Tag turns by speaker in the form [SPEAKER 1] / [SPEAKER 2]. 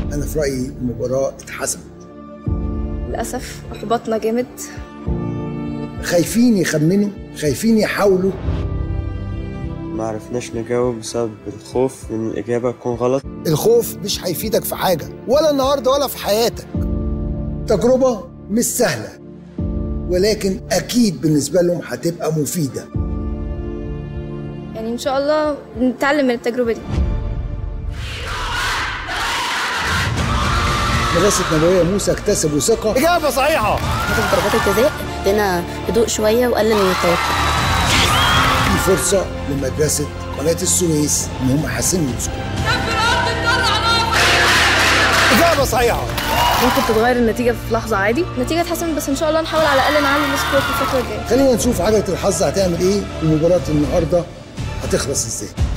[SPEAKER 1] انا في رايي المباراه اتحسمت
[SPEAKER 2] للأسف أحبطنا جامد
[SPEAKER 1] خايفين يخمنوا خايفين يحاولوا
[SPEAKER 3] ما عرفناش نجاوب بسبب الخوف من الإجابة تكون غلط
[SPEAKER 1] الخوف مش هيفيدك في حاجه ولا النهارده ولا في حياتك تجربه مش سهله ولكن اكيد بالنسبه لهم هتبقى مفيده
[SPEAKER 2] يعني إن شاء الله نتعلم من التجربة دي
[SPEAKER 1] مدرسه نبويه موسى اكتسبوا ثقه
[SPEAKER 4] إجابة صحيحة
[SPEAKER 5] فترة ضربات الجزاء ادينا هدوء شويه وقلل من التوتر
[SPEAKER 1] في فرصه لمدرسه قناه السويس ان هم يحسنوا من السكور
[SPEAKER 4] إجابة صحيحة
[SPEAKER 2] ممكن تتغير النتيجة في لحظة عادي النتيجة اتحسنت بس إن شاء الله نحاول على الأقل نعلي السكور في الفترة الجاية
[SPEAKER 1] خلينا نشوف عجله الحظ هتعمل ايه ومباراه النهارده هتخلص ازاي